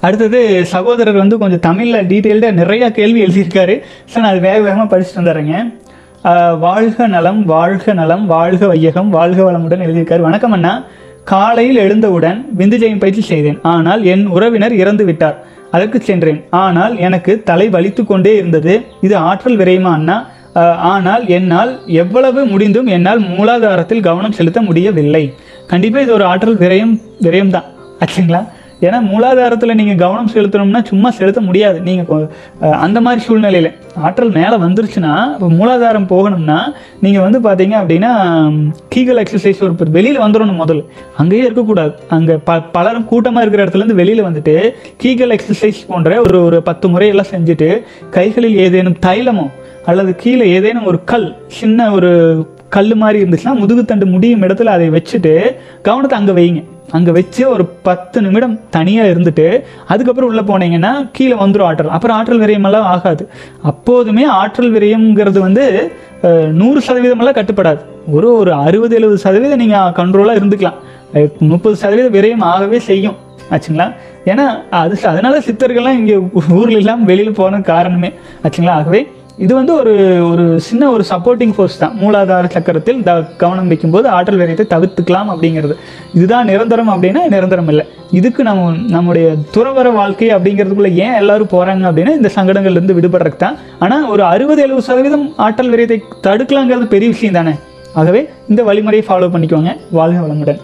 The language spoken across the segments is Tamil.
அடுத்தது சகோதரர் வந்து கொஞ்சம் தமிழில் டீட்டெயில்டாக நிறையா கேள்வி எழுதியிருக்காரு சார் நான் அது வேக வேகமாக படிச்சுட்டு வந்துடுறேங்க ஆஹ் வாழ்க நலம் வாழ்க நலம் வாழ்க வையகம் வாழ்க வளமுடன் எழுதியிருக்காரு வணக்கம் அண்ணா காலையில் எழுந்தவுடன் விந்துஜயம் பயிற்சி செய்தேன் ஆனால் என் உறவினர் இறந்து விட்டார் அதற்கு சென்றேன் ஆனால் எனக்கு தலை வலித்து கொண்டே இருந்தது இது ஆற்றல் விரையுமா அண்ணா ஆஹ் ஆனால் என்னால் எவ்வளவு முடிந்தும் என்னால் மூலாதாரத்தில் கவனம் செலுத்த முடியவில்லை கண்டிப்பாக இது ஒரு ஆற்றல் விரயம் விரயம் தான் ஆச்சுங்களா ஏன்னா மூலாதாரத்தில் நீங்கள் கவனம் செலுத்தணும்னா சும்மா செலுத்த முடியாது நீங்கள் அந்த மாதிரி சூழ்நிலையில் ஆற்றல் மேலே வந்துருச்சுன்னா இப்போ மூலாதாரம் போகணும்னா நீங்கள் வந்து பார்த்தீங்க அப்படின்னா கீகல் எக்ஸசைஸ் ஒரு வெளியில் வந்துடணும் முதல்ல அங்கேயே இருக்கக்கூடாது அங்கே ப பலரும் கூட்டமாக இருக்கிற இடத்துலேருந்து வெளியில் வந்துட்டு கீகல் எக்ஸசைஸ் போன்ற ஒரு ஒரு பத்து முறையெல்லாம் செஞ்சுட்டு கைகளில் ஏதேனும் தைலமோ அல்லது கீழே ஏதேனும் ஒரு கல் சின்ன ஒரு கல் மாதிரி இருந்துச்சுன்னா முதுகுத்தண்டு முடியும் இடத்துல அதை வச்சுட்டு கவனத்தை அங்கே வைங்க அங்கே வச்சு ஒரு பத்து நிமிடம் தனியாக இருந்துட்டு அதுக்கப்புறம் உள்ளே போனீங்கன்னா கீழே வந்துடும் ஆற்றல் அப்புறம் ஆற்றல் விரயமெல்லாம் ஆகாது அப்போதுமே ஆற்றல் விரயம்ங்கிறது வந்து அஹ், நூறு சதவீதமெல்லாம் கட்டுப்படாது ஒரு ஒரு அறுபது எழுபது சதவீதம் நீங்கள் கண்ட்ரோலாக இருந்துக்கலாம் அஹ், முப்பது சதவீதம் விரயம் ஆகவே செய்யும் ஆச்சுங்களா ஏன்னா அது அதனால சித்தர்கள்லாம் இங்கே ஊரில் இல்லாமல் வெளியில் போன காரணமே ஆச்சுங்களா ஆகவே இது வந்து ஒரு ஒரு சின்ன ஒரு சப்போர்ட்டிங் ஃபோர்ஸ் தான் மூலாதார சக்கரத்தில் த கவனம் வைக்கும்போது ஆற்றல் விரயத்தை தவிர்த்துக்கலாம் அப்படிங்கிறது இதுதான் நிரந்தரம் அப்படின்னா நிரந்தரம் இல்லை இதுக்கு நம்ம நம்முடைய துறவர வாழ்க்கை அப்படிங்கிறதுக்குள்ள ஏன் எல்லாரும் போகிறாங்க அப்படின்னா இந்த சங்கடங்கள்லேருந்து விடுபடுறதுக்கு தான் ஆனால் ஒரு அறுபது எழுபது சதவீதம் ஆற்றல் விரயத்தை தடுக்கலாங்கிறது பெரிய விஷயம் தானே ஆகவே இந்த வழிமுறையை ஃபாலோ பண்ணிக்கோங்க வாழ்க வளமுடன்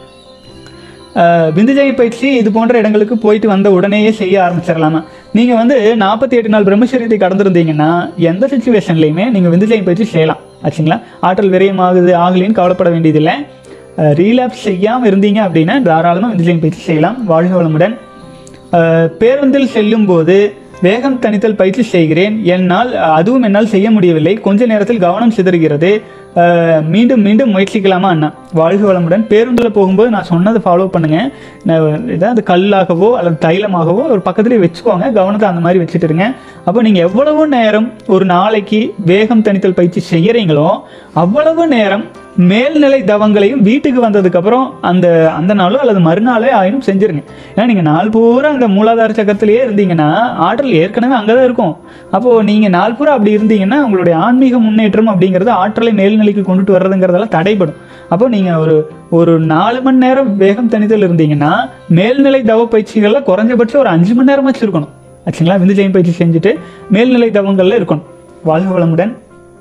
ஆஹ் விந்துஜய பயிற்சி இது போன்ற இடங்களுக்கு போயிட்டு வந்த உடனேயே செய்ய ஆரம்பிச்சிடலாமா நீங்கள் வந்து நாற்பத்தி எட்டு நாள் பிரம்மச்சரியத்தை கடந்திருந்தீங்கன்னா எந்த சுச்சுவேஷன்லையுமே நீங்கள் விந்துஜய பயிற்சி செய்யலாம் ஆச்சுங்களா ஆற்றல் விரயம் ஆகுது ஆகலின்னு கவலைப்பட வேண்டியதில்லை ரீலாப்ஸ் செய்யாமல் இருந்தீங்க அப்படின்னா தாராளமாக விந்துஜய பயிற்சி செய்யலாம் வாழ்க வளமுடன் ஆஹ் பேருந்தில் செல்லும்போது வேகம் தணித்தல் பயிற்சி செய்கிறேன் என்னால் அதுவும் என்னால் செய்ய முடியவில்லை கொஞ்ச நேரத்தில் கவனம் சிதறுகிறது ஆஹ் மீண்டும் மீண்டும் முயற்சிக்கலாமா அண்ணா வாழ்க வளமுடன் பேருந்தில் போகும்போது நான் சொன்னதை ஃபாலோ பண்ணுங்கள் நான் ஏதாவது கல்லாகவோ அல்லது தைலமாகவோ ஒரு பக்கத்துலேயே வச்சுக்கோங்க கவனத்தை அந்த மாதிரி வச்சுட்டு இருங்க அப்போ நீங்கள் எவ்வளவு நேரம் ஒரு நாளைக்கு வேகம் தணித்தல் பயிற்சி செய்கிறீங்களோ அவ்வளவு நேரம் மேல்நிலை தவங்களையும் வீட்டுக்கு வந்ததுக்கப்புறம் அந்த அந்த நாளோ அல்லது மறுநாளே ஆயினும் செஞ்சிருங்க ஏன்னா நீங்கள் நாள் பூரா அந்த மூலாதார சக்கரத்திலேயே இருந்தீங்கன்னா ஆற்றல் ஏற்கனவே அங்கே தான் இருக்கும் அப்போது நீங்கள் நாள் பூரா அப்படி இருந்தீங்கன்னா உங்களுடைய ஆன்மீக முன்னேற்றம் அப்படிங்கிறது ஆற்றலை மேல்நிலைக்கு கொண்டுட்டு வர்றதுங்கிறதெல்லாம் தடைப்படும் அப்போ நீங்கள் ஒரு ஒரு நாலு மணி நேரம் வேகம் தணிதல் இருந்தீங்கன்னா மேல்நிலை தவ பயிற்சிகளில் குறைஞ்சபட்சம் ஒரு அஞ்சு மணி நேரமாச்சும் இருக்கணும் ஆச்சுங்களா விந்து ஜெயம் பயிற்சி செஞ்சுட்டு மேல்நிலை தவங்களில் இருக்கணும் வாழ்க வளமுடன்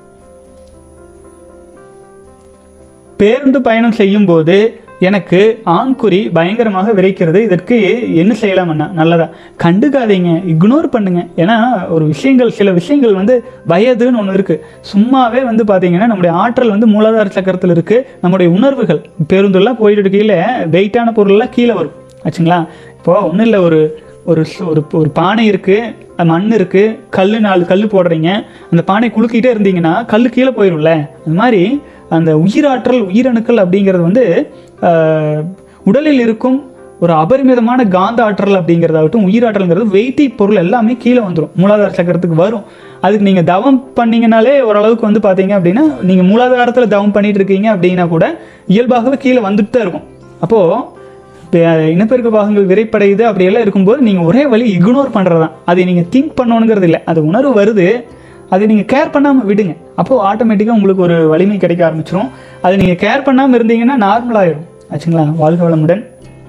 பேருந்து பயணம் செய்யும்போது எனக்கு ஆண்குறி பயங்கரமாக விரைக்கிறது இதற்கு என்ன செய்யலாம்னா நல்லதா கண்டுக்காதீங்க இக்னோர் பண்ணுங்க ஏன்னா ஒரு விஷயங்கள் சில விஷயங்கள் வந்து வயதுன்னு ஒன்று இருக்குது சும்மாவே வந்து பார்த்தீங்கன்னா நம்முடைய ஆற்றல் வந்து மூலாதார சக்கரத்தில் இருக்குது நம்முடைய உணர்வுகள் பேருந்துலாம் போயிட்டு இருக்கையில் வெயிட்டான பொருள்லாம் கீழே வரும் ஆச்சுங்களா இப்போ ஒன்றும் இல்லை ஒரு ஒரு ஸ்- ஒரு ஒரு பானை இருக்குது மண் இருக்குது கல் நாலு கல் போடுறீங்க அந்த பானை குலுக்கிட்டே இருந்தீங்கன்னா கல் கீழே போயிடும்ல அந்த மாதிரி அந்த உயிராற்றல் உயிரணுக்கள் அப்படிங்கிறது வந்து ஆஹ், உடலில் இருக்கும் ஒரு அபரிமிதமான காந்த ஆற்றல் அப்படிங்கிறதாகட்டும் உயிராற்றல்ங்கிறது வெயிட்டி பொருள் எல்லாமே கீழே வந்துடும் மூலாதார சக்கரத்துக்கு வரும் அதுக்கு நீங்கள் தவம் பண்ணீங்கனாலே ஓரளவுக்கு வந்து பார்த்தீங்க அப்படின்னா நீங்கள் மூலாதாரத்தில் தவம் பண்ணிட்டு இருக்கீங்க அப்படின்னா கூட இயல்பாகவே கீழே வந்துட்டு தான் இருக்கும் அப்போது இப்போ இனப்பெருக்க பாகங்கள் விரைப்படையுது அப்படியெல்லாம் இருக்கும்போது நீங்கள் ஒரே வழி இக்னோர் பண்ணுறது தான் அதை நீங்கள் திங்க் பண்ணணுங்கிறது இல்லை அது உணர்வு வருது அதை நீங்கள் கேர் பண்ணாமல் விடுங்க அப்போது ஆட்டோமேட்டிக்காக உங்களுக்கு ஒரு வலிமை கிடைக்க ஆரம்பிச்சிரும் அதை நீங்கள் கேர் பண்ணாமல் இருந்தீங்கன்னா நார்மல் ஆயிடும் ஆச்சுங்களா வாழ்க வளமுடன்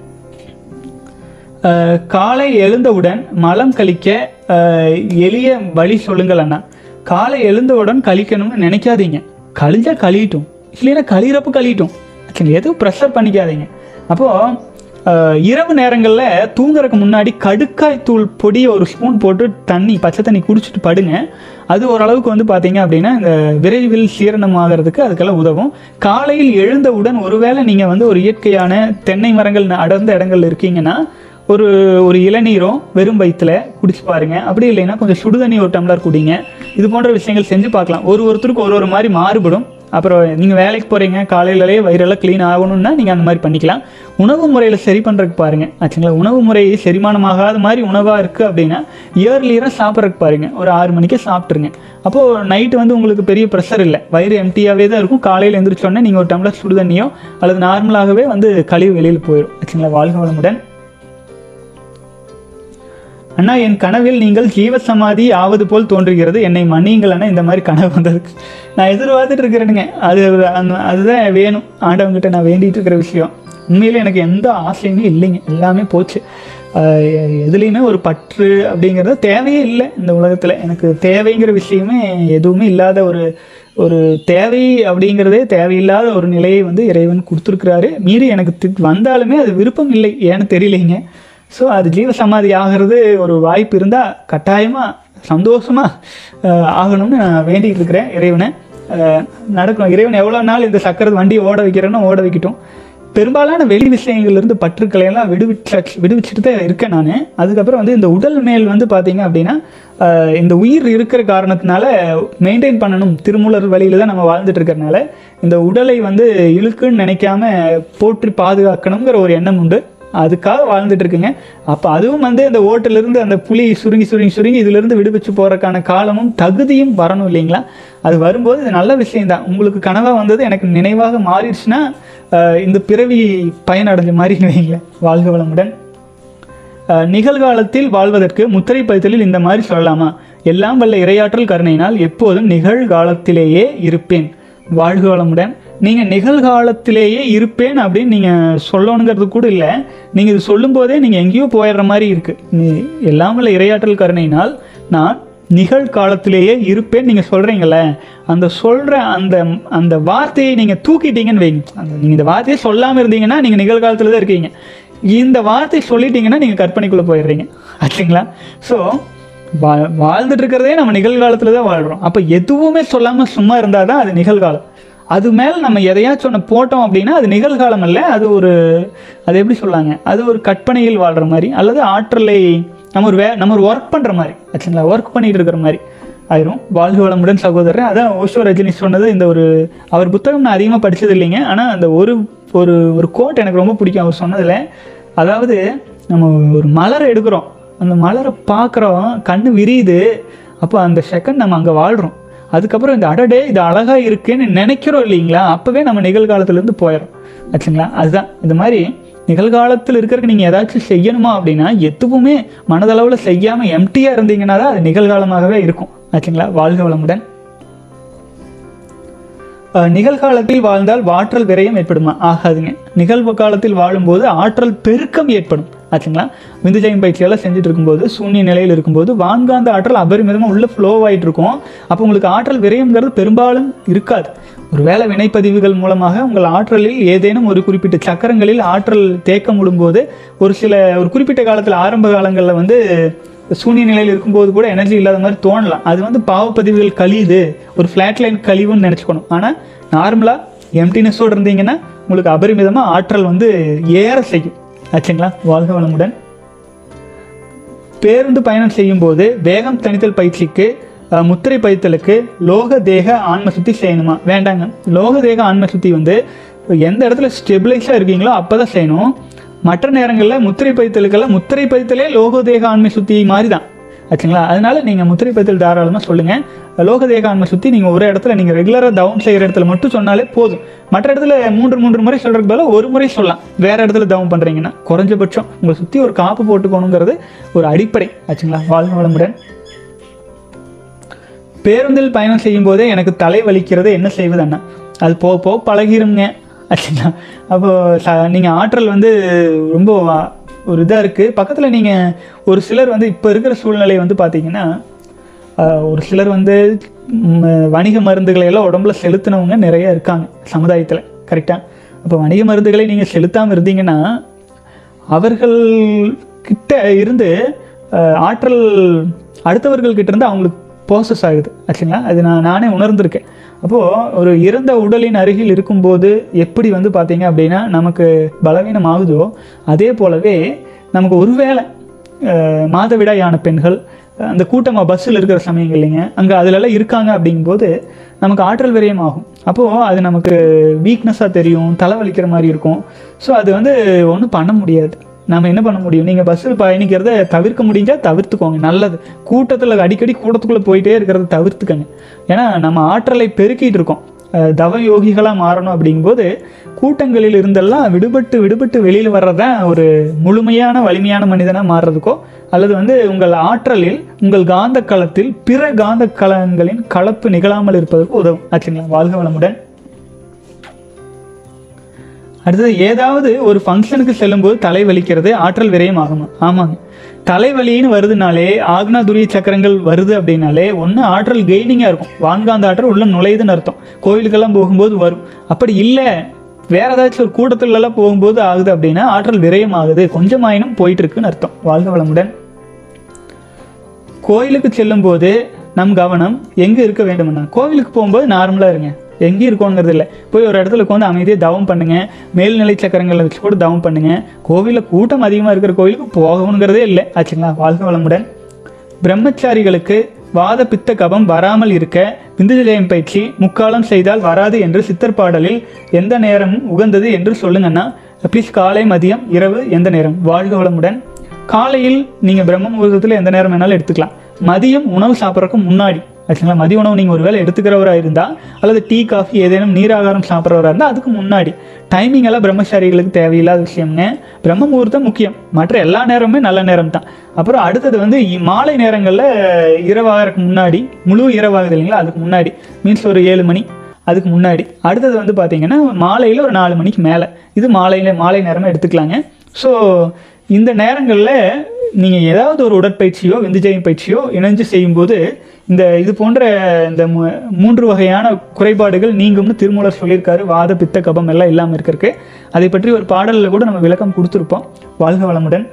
அஹ், காலை எழுந்தவுடன் மலம் கழிக்க அஹ், எளிய வழி சொல்லுங்கள் அண்ணா காலை எழுந்தவுடன் கழிக்கணும்னு நினைக்காதீங்க கழிஞ்சா கழியட்டும் இல்லைன்னா கழியிறப்ப கழியட்டும் ஆச்சுங்களா எதுவும் ப்ரெஷர் பண்ணிக்காதீங்க அப்போது இரவு நேரங்களில் தூங்குறதுக்கு முன்னாடி கடுக்காய் தூள் பொடியை ஒரு ஸ்பூன் போட்டு தண்ணி பச்சை தண்ணி குடிச்சிட்டு படுங்க அது ஓரளவுக்கு வந்து பார்த்தீங்க அப்படின்னா இந்த விரைவில் சீரணம் ஆகிறதுக்கு அதுக்கெல்லாம் உதவும் காலையில் எழுந்தவுடன் ஒருவேளை நீங்கள் வந்து ஒரு இயற்கையான தென்னை மரங்கள் அடர்ந்த இடங்கள்ல இருக்கீங்கன்னா ஒரு ஒரு இளநீரும் வெறும் வயிற்றுல குடிச்சு பாருங்க அப்படி இல்லைன்னா கொஞ்சம் சுடுதண்ணி ஒரு டம்ளர் குடிங்க இது போன்ற விஷயங்கள் செஞ்சு பார்க்கலாம் ஒரு ஒருத்தருக்கு ஒரு ஒரு மாதிரி மாறுபடும் அப்புறம் நீங்கள் வேலைக்கு போகிறீங்க காலையிலேயே வயிறெல்லாம் க்ளீன் ஆகணும்னா நீங்கள் அந்த மாதிரி பண்ணிக்கலாம் உணவு முறையில் சரி பண்ணுறதுக்கு பாருங்கள் ஆச்சுங்களா உணவு முறை செரிமானமாகாத மாதிரி உணவாக இருக்குது அப்படின்னா இயர்லியராக சாப்பிட்றதுக்கு பாருங்கள் ஒரு ஆறு மணிக்கே சாப்பிட்ருங்க அப்போது நைட்டு வந்து உங்களுக்கு பெரிய ப்ரெஷர் இல்லை வயிறு எம்டியாகவே தான் இருக்கும் காலையில் எழுந்திரிச்சோடனே நீங்கள் ஒரு டம்ளர் சுடு தண்ணியோ அல்லது நார்மலாகவே வந்து கழிவு வெளியில் போயிடும் ஆச்சுங்களா வாழ்க வளமுடன் அண்ணா என் கனவில் நீங்கள் ஜீவசமாதி ஆவது போல் தோன்றுகிறது என்னை மன்னியுங்கள் அண்ணா இந்த மாதிரி கனவு வந்ததுக்கு நான் எதிர்பார்த்துட்டு இருக்கிறேனுங்க அது ஒரு- அந்த- அதுதான் வேணும் ஆண்டவங்கிட்ட நான் வேண்டிட்டு இருக்கிற விஷயம் உண்மையிலே எனக்கு எந்த ஆசையுமே இல்லைங்க எல்லாமே போச்சு ஆஹ் எ- எதுலேயுமே ஒரு பற்று அப்படிங்கிறது தேவையே இல்லை இந்த உலகத்தில் எனக்கு தேவைங்கிற விஷயமே எதுவுமே இல்லாத ஒரு ஒரு தேவை அப்படிங்கிறதே தேவையில்லாத ஒரு நிலையை வந்து இறைவன் கொடுத்துருக்கிறாரு மீறி எனக்கு தி- வந்தாலுமே அது விருப்பம் இல்லை ஏன்னு தெரியலைங்க ஸோ அது ஜீவசமாதி ஆகிறது ஒரு வாய்ப்பு இருந்தால் கட்டாயமாக சந்தோஷமாக ஆகணும்னு நான் வேண்டிகிட்டு இருக்கிறேன் இறைவனை அஹ், நடக்கும் இறைவன் எவ்வளோ நாள் இந்த சக்கர வண்டியை ஓட வைக்கிறேனோ ஓட வைக்கட்டும் பெரும்பாலான வெளி விஷயங்கள்லேருந்து பற்றுக்களை எல்லாம் விடுவிச்சு விடுவிச்சுட்டு தான் இருக்கேன் நான் அதுக்கப்புறம் வந்து இந்த உடல் மேல் வந்து பார்த்தீங்க அப்படின்னா அஹ், இந்த உயிர் இருக்கிற காரணத்தினால மெயின்டைன் பண்ணணும் திருமூலர் வழியில தான் நம்ம வாழ்ந்துட்டு இருக்கறனால இந்த உடலை வந்து இழுக்குன்னு நினைக்காம போற்றி பாதுகாக்கணுங்கிற ஒரு எண்ணம் உண்டு அதுக்காக வாழ்ந்துட்டு இருக்குங்க அப்போ அதுவும் வந்து இந்த ஓட்டிலிருந்து அந்த புலி சுருங்கி சுருங்கி சுருங்கி இதிலிருந்து விடுவிச்சு போகிறக்கான காலமும் தகுதியும் வரணும் இல்லைங்களா அது வரும்போது இது நல்ல விஷயம்தான் உங்களுக்கு கனவாக வந்தது எனக்கு நினைவாக மாறிடுச்சுன்னா ஆஹ் இந்த பிறவி பயனடைஞ்ச மாதிரி வைங்களேன் வாழ்க வளமுடன் ஆஹ் நிகழ்காலத்தில் வாழ்வதற்கு முத்திரை பதித்தலில் இந்த மாதிரி சொல்லலாமா எல்லாம் வல்ல இரையாற்றல் கருணையினால் எப்போதும் நிகழ்காலத்திலேயே இருப்பேன் வாழ்க வளமுடன் நீங்கள் நிகழ்காலத்திலேயே இருப்பேன் அப்படின்னு நீங்கள் சொல்லணுங்கிறது கூட இல்லை நீங்கள் இது சொல்லும்போதே நீங்கள் எங்கேயோ போயிடுற மாதிரி இருக்குது எல்லாம் வல்ல இரையாற்றல் கருணையினால் நான் நிகழ்காலத்திலேயே இருப்பேன் நீங்கள் சொல்கிறீங்கள அந்த சொல்கிற அந்த அந்த வார்த்தையை நீங்கள் தூக்கிட்டீங்கன்னு வைங்க அந்த நீங்கள் இந்த வார்த்தையை சொல்லாமல் இருந்தீங்கன்னா நீங்கள் நிகழ்காலத்தில் தான் இருக்கீங்க இந்த வார்த்தை சொல்லிட்டீங்கன்னா நீங்கள் கற்பனைக்குள்ளே போயிடுறீங்க ஆச்சுங்களா ஸோ வா வாழ்ந்துட்டு இருக்கிறதே நம்ம நிகழ்காலத்தில் தான் வாழ்கிறோம் அப்போ எதுவுமே சொல்லாமல் சும்மா இருந்தால் தான் அது நிகழ்காலம் அது மேலே நம்ம எதையாச்சும் ஒன்று போட்டோம் அப்படின்னா அது நிகழ்காலம் அல்ல அது ஒரு அது எப்படி சொல்லாங்க அது ஒரு கற்பனையில் வாழ்கிற மாதிரி அல்லது ஆற்றலை நம்ம ஒரு வே நம்ம ஒரு ஒர்க் பண்ணுற மாதிரி ஆச்சுங்களா ஒர்க் பண்ணிட்டு இருக்கிற மாதிரி ஆயிரும் வாழ்க வளமுடன் சகோதரர் அதான் ஓஷோ ரஜினி சொன்னது இந்த ஒரு அவர் புத்தகம் நான் அதிகமாக படிச்சது இல்லைங்க ஆனால் அந்த ஒரு ஒரு ஒரு கோட் எனக்கு ரொம்ப பிடிக்கும் அவர் சொன்னதில் அதாவது நம்ம ஒரு மலரை எடுக்கிறோம் அந்த மலரை பார்க்குறோம் கண்ணு விரியுது அப்போ அந்த செகண்ட் நம்ம அங்கே வாழ்கிறோம் அதுக்கப்புறம் இந்த அடடே இது அழகாக இருக்குன்னு நினைக்கிறோம் இல்லைங்களா அப்போவே நம்ம நிகழ்காலத்துலேருந்து போயிடும் ஆச்சுங்களா அதுதான் இந்த மாதிரி நிகழ்காலத்தில் இருக்கிறதுக்கு நீங்கள் ஏதாச்சும் செய்யணுமா அப்படின்னா எதுவுமே மனதளவில் செய்யாமல் எம்டியாக இருந்தீங்கன்னா தான் அது நிகழ்காலமாகவே இருக்கும் ஆச்சுங்களா வாழ்க வளமுடன் அஹ், நிகழ்காலத்தில் வாழ்ந்தால் ஆற்றல் விரயம் ஏற்படுமா ஆகாதுங்க நிகழ்வு காலத்தில் வாழும்போது ஆற்றல் பெருக்கம் ஏற்படும் ஆச்சுங்களா விந்துஜயம் பயிற்சியெல்லாம் செஞ்சுட்டு இருக்கும்போது சூன்ய நிலையில் இருக்கும்போது வான்காந்த ஆற்றல் அபரிமிதமாக உள்ள ஃப்ளோ ஆகிட்டு இருக்கும் அப்போ உங்களுக்கு ஆற்றல் விரயம்ங்கிறது பெரும்பாலும் இருக்காது ஒருவேளை வினைப்பதிவுகள் மூலமாக உங்கள் ஆற்றலில் ஏதேனும் ஒரு குறிப்பிட்ட சக்கரங்களில் ஆற்றல் தேக்கம் விடும்போது ஒரு சில ஒரு குறிப்பிட்ட காலத்தில் ஆரம்ப காலங்களில் வந்து சூன்ய நிலையில் இருக்கும்போது கூட எனர்ஜி இல்லாத மாதிரி தோணலாம் அது வந்து பாவப்பதிவுகள் கழியுது ஒரு ஃப்ளாட் லைன் கழிவுன்னு நினச்சிக்கணும் ஆனால் நார்மலாக எம்டினஸோடு இருந்தீங்கன்னா உங்களுக்கு அபரிமிதமாக ஆற்றல் வந்து ஏற செய்யும் ஆச்சுங்களா வாழ்க வளமுடன் பேருந்து பயணம் செய்யும்போது வேகம் தணித்தல் பயிற்சிக்கு அஹ், முத்திரை பயிற்சலுக்கு லோக தேக ஆன்ம சுத்தி செய்யணுமா வேண்டாங்க லோக தேக ஆன்ம சுத்தி வந்து எந்த இடத்துல ஸ்டெபிளைஸாக இருக்கீங்களோ அப்போ தான் செய்யணும் மற்ற நேரங்களில் முத்திரை பயிற்சலுக்கெல்லாம் முத்திரை பயிற்சலே லோக தேக ஆன்ம சுத்தி மாதிரி தான் ஆச்சுங்களா அதனால நீங்கள் முத்திரை பயிற்சல் தாராளமாக சொல்லுங்கள் லோக தேக ஆன்ம சுத்தி நீங்கள் ஒரு இடத்துல நீங்கள் ரெகுலராக டவுன் செய்கிற இடத்துல மட்டும் சொன்னாலே போதும் மற்ற இடத்துல மூன்று மூன்று முறை சொல்கிறதுக்கு பதிலாக ஒரு முறை சொல்லலாம் வேற இடத்துல டவுன் பண்ணுறீங்கன்னா குறைஞ்சபட்சம் உங்களை சுற்றி ஒரு காப்பு போட்டுக்கணுங்கிறது ஒரு அடிப்படை ஆச்சுங்களா வாழ்க வளமுடன் பேருந்தில் பயணம் செய்யும் போதே எனக்கு தலை வலிக்கிறது என்ன செய்வது அண்ணா அது போக போக பழகிருங்க ஆச்சுங்களா அப்போ ச நீங்கள் ஆற்றல் வந்து ரொம்ப ஆ- ஒரு இதாக இருக்குது பக்கத்தில் நீங்கள் ஒரு சிலர் வந்து இப்போ இருக்கிற சூழ்நிலை வந்து பார்த்தீங்கன்னா ஆஹ், ஒரு சிலர் வந்து ம், வணிக மருந்துகளை எல்லாம் உடம்புல செலுத்தினவங்க நிறைய இருக்காங்க சமுதாயத்தில் கரெக்டாக அப்போ வணிக மருந்துகளை நீங்கள் செலுத்தாமல் இருந்தீங்கன்னா அவர்கள் கிட்ட இருந்து அஹ், ஆற்றல் அடுத்தவர்கள் கிட்ட இருந்து அவங்களுக்கு ப்ரோசஸ் ஆகுது ஆச்சுங்களா அது நான் நானே உணர்ந்திருக்கேன் அப்போது ஒரு இறந்த உடலின் அருகில் இருக்கும்போது எப்படி வந்து பார்த்தீங்க அப்படின்னா நமக்கு பலவீனம் ஆகுதோ அதே போலவே நமக்கு ஒருவேளை அஹ், மாதவிடாயான பெண்கள் அந்த கூட்டமாக பஸ்ஸில் இருக்கிற சமயங்கள் இல்லைங்க அங்கே அதிலெல்லாம் இருக்காங்க அப்படிங்கும்போது நமக்கு ஆற்றல் விரயம் ஆகும் அப்போது அது நமக்கு வீக்னஸாக தெரியும் தலைவலிக்கிற மாதிரி இருக்கும் ஸோ அது வந்து ஒன்றும் பண்ண முடியாது நம்ம என்ன பண்ண முடியும் நீங்கள் பஸ்ஸில் பயணிக்கிறத தவிர்க்க முடிஞ்சால் தவிர்த்துக்கோங்க நல்லது கூட்டத்தில் அடிக்கடி கூட்டத்துக்குள்ளே போயிட்டே இருக்கிறத தவிர்த்துக்கங்க ஏன்னா நம்ம ஆற்றலை பெருக்கிட்டு இருக்கோம் அஹ், தவ யோகிகளாக மாறணும் அப்படிங்கும்போது கூட்டங்களில் இருந்தெல்லாம் விடுபட்டு விடுபட்டு வெளியில் வர்றதான் ஒரு முழுமையான வலிமையான மனிதனாக மாறுறதுக்கோ அல்லது வந்து உங்கள் ஆற்றலில் உங்கள் காந்த களத்தில் பிற காந்த களங்களின் கலப்பு நிகழாமல் இருப்பதற்கு உதவும் ஆச்சுங்களா வாழ்க வளமுடன் அடுத்தது ஏதாவது ஒரு ஃபங்க்ஷனுக்கு செல்லும்போது தலை வலிக்கிறது ஆற்றல் விரயம் ஆகுமா ஆமாங்க தலைவலின்னு வருதுனாலே ஆக்னா துரிய சக்கரங்கள் வருது அப்படின்னாலே ஒன்று ஆற்றல் கெய்னிங்காக இருக்கும் வான்காந்த ஆற்றல் உள்ள நுழையுதுன்னு அர்த்தம் கோயிலுக்கெல்லாம் போகும்போது வரும் அப்படி இல்லை வேற ஏதாச்சும் ஒரு கூட்டத்துலலாம் போகும்போது ஆகுது அப்படின்னா ஆற்றல் விரயம் ஆகுது கொஞ்சம் ஆயினும் போயிட்டு இருக்குன்னு அர்த்தம் வாழ்க வளமுடன் கோயிலுக்கு செல்லும்போது நம் கவனம் எங்கே இருக்க வேண்டும்னா கோவிலுக்கு போகும்போது நார்மலாக இருங்க எங்கேயும் இருக்கோங்கிறது இல்லை போய் ஒரு இடத்துல உட்காந்து அமைதியாக தவம் பண்ணுங்க மேல்நிலை சக்கரங்களை வச்சு கூட தவம் பண்ணுங்க கோவிலில் கூட்டம் அதிகமாக இருக்கிற கோயிலுக்கு போகணுங்கிறதே இல்லை ஆச்சுங்களா வாழ்க வளமுடன் பிரம்மச்சாரிகளுக்கு வாத பித்த கபம் வராமல் இருக்க விந்துஜயம் பயிற்சி முக்காலம் செய்தால் வராது என்று சித்தர் பாடலில் எந்த நேரமும் உகந்தது என்று சொல்லுங்கன்னா ப்ளீஸ் காலை மதியம் இரவு எந்த நேரம் வாழ்க வளமுடன் காலையில் நீங்கள் பிரம்ம முகூர்த்தத்தில் எந்த நேரம் வேணாலும் எடுத்துக்கலாம் மதியம் உணவு சாப்பிட்றதுக்கு முன்னாடி ஆச்சுங்களா மதிய உணவு நீங்கள் ஒருவேளை எடுத்துக்கிறவராக இருந்தால் அல்லது டீ காஃபி ஏதேனும் நீராகாரம் சாப்பிட்றவராக இருந்தால் அதுக்கு முன்னாடி டைமிங் எல்லாம் பிரம்மச்சாரிகளுக்கு தேவையில்லாத விஷயம்ங்க பிரம்ம முகூர்த்தம் முக்கியம் மற்ற எல்லா நேரமுமே நல்ல நேரம் தான் அப்புறம் அடுத்தது வந்து இ- மாலை நேரங்களில் இரவாகிறதுக்கு முன்னாடி முழு இரவாகுது இல்லைங்களா அதுக்கு முன்னாடி மீன்ஸ் ஒரு ஏழு மணி அதுக்கு முன்னாடி அடுத்தது வந்து பார்த்தீங்கன்னா மாலையில் ஒரு நாலு மணிக்கு மேலே இது மாலையில் மாலை நேரமாக எடுத்துக்கலாங்க ஸோ இந்த நேரங்களில் நீங்கள் ஏதாவது ஒரு உடற்பயிற்சியோ விந்துஜயம் பயிற்சியோ இணைஞ்சு செய்யும்போது இந்த இது போன்ற இந்த மூ- மூன்று வகையான குறைபாடுகள் நீங்கும்னு திருமூலர் சொல்லியிருக்காரு வாத பித்த கபம் எல்லாம் இல்லாமல் இருக்கிறதுக்கு அதை பற்றி ஒரு பாடலில் கூட நம்ம விளக்கம் கொடுத்துருப்போம் வாழ்க வளமுடன்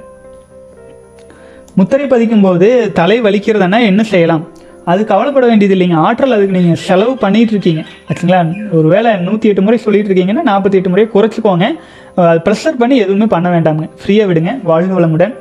முத்திரை பதிக்கும் போது தலை வலிக்கிறதுனா என்ன செய்யலாம் அது கவலைப்பட வேண்டியது இல்லைங்க ஆற்றல் அதுக்கு நீங்கள் செலவு பண்ணிட்டு இருக்கீங்க ஆச்சுங்களா ஒரு வேளை நூற்றி எட்டு முறை சொல்லிட்டு இருக்கீங்கன்னா நாற்பத்தி எட்டு முறையை குறைச்சிக்கோங்க அஹ் அது ப்ரெஷர் பண்ணி எதுவுமே பண்ண வேண்டாமுங்க ஃப்ரீயாக விடுங்க வாழ்க வளமுடன்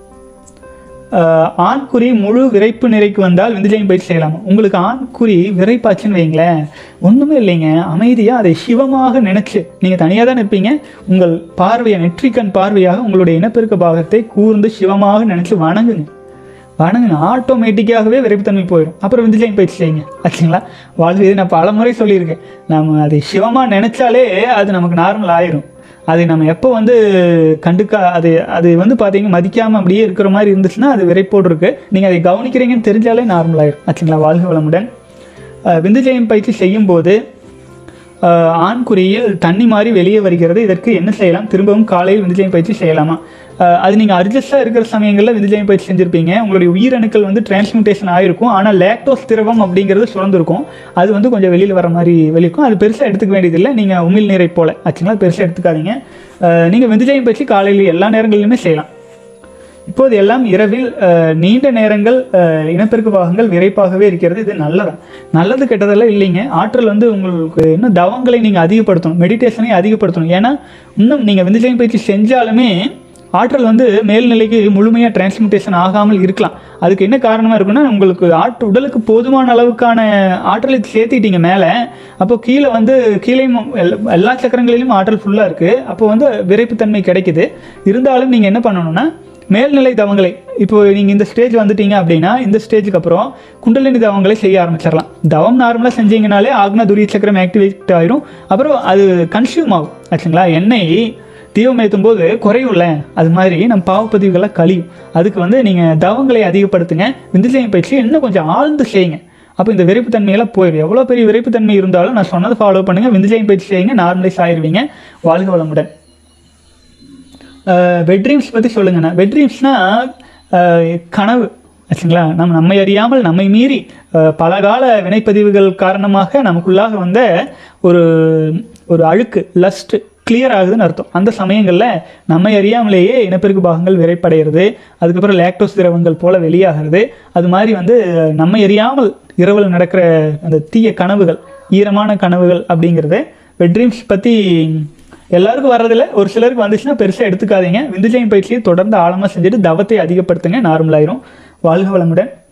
அஹ் ஆண்குறி முழு விரைப்பு நிறைக்கு வந்தால் விந்துஜயம் பயிற்சி செய்யலாமா உங்களுக்கு ஆண்குறி விரைப்பாச்சுன்னு வைங்களேன் ஒன்றுமே இல்லைங்க அமைதியாக அதை சிவமாக நினைச்சு நீங்கள் தனியாக தான் நிற்பீங்க உங்கள் பார்வையை நெற்றிக்கண் பார்வையாக உங்களுடைய இனப்பெருக்க பாகத்தை கூர்ந்து சிவமாக நினைச்சு வணங்குங்க வணங்குங்க ஆட்டோமேட்டிக்காகவே விரைப்புத்தன்மை போயிடும் அப்புறம் விந்துஜயம் பயிற்சி செய்யுங்க ஆச்சுங்களா வாழ்க்கை இது நான் பல முறை சொல்லியிருக்கேன் நம்ம அதை சிவமாக நினைச்சாலே அது நமக்கு நார்மல் ஆயிரும் அதை நம்ம எப்போ வந்து கண்டுக்கா அது அது வந்து பார்த்தீங்க மதிக்காமல் அப்படியே இருக்கிற மாதிரி இருந்துச்சுன்னா அது விரைப்போடு இருக்கு நீங்கள் அதை கவனிக்கிறீங்கன்னு தெரிஞ்சாலே நார்மல் ஆயிரும் ஆச்சுங்களா வாழ்க வளமுடன் அஹ் விந்துஜயம் பயிற்சி செய்யும்போது அஹ் ஆண்குறியில் தண்ணி மாதிரி வெளியே வருகிறது இதற்கு என்ன செய்யலாம் திரும்பவும் காலையில் விந்துஜயம் பயிற்சி செய்யலாமா அஹ் அது நீங்கள் அட்ஜஸ்டாக இருக்கிற சமயங்களில் விந்துஜயம் பயிற்சி செஞ்சுருப்பீங்க உங்களுடைய உயிரணுக்கள் வந்து டிரான்ஸ்மியூட்டேஷன் ஆயிருக்கும் ஆனால் லேக்டோஸ் திரவம் அப்படிங்கிறது சுரந்திருக்கும் அது வந்து கொஞ்சம் வெளியில் வர மாதிரி வெளியிருக்கும் அது பெருசாக எடுத்துக்க வேண்டியதில்லை நீங்கள் உமிழ் நீரை போல ஆச்சுங்களா பெருசாக எடுத்துக்காதீங்க நீங்கள் விந்துஜயம் பயிற்சி காலையில் எல்லா நேரங்களிலுமே செய்யலாம் இப்போது எல்லாம் இரவில் அஹ், நீண்ட நேரங்கள் அஹ், இனப்பெருக்க பாகங்கள் விரைப்பாகவே இருக்கிறது இது நல்லதான் நல்லது கெட்டதெல்லாம் இல்லைங்க ஆற்றல் வந்து உங்களுக்கு இன்னும் தவங்களை நீங்கள் அதிகப்படுத்தணும் மெடிடேஷனை அதிகப்படுத்தணும் ஏன்னா இன்னும் நீங்கள் விந்துஜயம் பயிற்சி செஞ்சாலுமே ஆற்றல் வந்து மேல்நிலைக்கு முழுமையாக டிரான்ஸ்மிட்டேஷன் ஆகாமல் இருக்கலாம் அதுக்கு என்ன காரணமாக இருக்குன்னா உங்களுக்கு ஆற்று உடலுக்கு போதுமான அளவுக்கான ஆற்றலை சேர்த்திட்டீங்க மேலே அப்போ கீழே வந்து கீழே எல்லா சக்கரங்களிலும் ஆற்றல் ஃபுல்லாக இருக்குது அப்போ வந்து விரைப்புத்தன்மை கிடைக்குது இருந்தாலும் நீங்கள் என்ன பண்ணணும்னா மேல்நிலை தவங்களை இப்போ நீங்கள் இந்த ஸ்டேஜ் வந்துட்டீங்க அப்படின்னா இந்த ஸ்டேஜுக்கு அப்புறம் குண்டலினி தவங்களை செய்ய ஆரம்பிச்சிடலாம் தவம் நார்மலாக செஞ்சீங்கனாலே ஆக்னா துரிய சக்கரம் ஆக்டிவேட் ஆயிரும் அப்புறம் அது கன்சியூம் ஆகும் ஆச்சுங்களா எண்ணெய் தீபம் ஏற்றும் போது குறையும்ல அது மாதிரி நம்ம பாவப்பதிவுகள்லாம் கழியும் அதுக்கு வந்து நீங்கள் தவங்களை அதிகப்படுத்துங்க விந்துஜயம் பயிற்சி இன்னும் கொஞ்சம் ஆழ்ந்து செய்யுங்க அப்போ இந்த விரைப்புத்தன்மையெல்லாம் போயிடும் எவ்வளோ பெரிய விரைப்புத்தன்மை இருந்தாலும் நான் சொன்னதை ஃபாலோ பண்ணுங்கள் விந்துஜயம் பயிற்சி செய்யுங்க நார்மலைஸ் ஆயிருவீங்க வாழ்க வளமுடன் வெட் ட்ரீம்ஸ் பற்றி சொல்லுங்கண்ணா வெட் ட்ரீம்ஸ்னால் கனவு ஆச்சுங்களா நம்ம நம்மை அறியாமல் நம்மை மீறி அஹ், பலகால வினைப்பதிவுகள் காரணமாக நமக்குள்ளாக வந்த ஒரு ஒரு அழுக்கு லஸ்ட் கிளியர் ஆகுதுன்னு அர்த்தம் அந்த சமயங்களில் நம்மை அறியாமலேயே இனப்பெருக்க பாகங்கள் விரைப்படைகிறது அதுக்கப்புறம் லேக்டோஸ் திரவங்கள் போல வெளியாகிறது அது மாதிரி வந்து நம்மை அறியாமல் இரவில் நடக்கிற அந்த தீய கனவுகள் ஈரமான கனவுகள் அப்படிங்கிறது வெட் ட்ரீம்ஸ் பற்றி எல்லாருக்கும் வர்றதில்ல ஒரு சிலருக்கு வந்துச்சுன்னா பெருசாக எடுத்துக்காதீங்க விந்துஜயம் பயிற்சியை தொடர்ந்து ஆழமாக செஞ்சுட்டு தவத்தை அதிகப்படுத்துங்க நார்மலாயிரும் வாழ்க வளமுடன்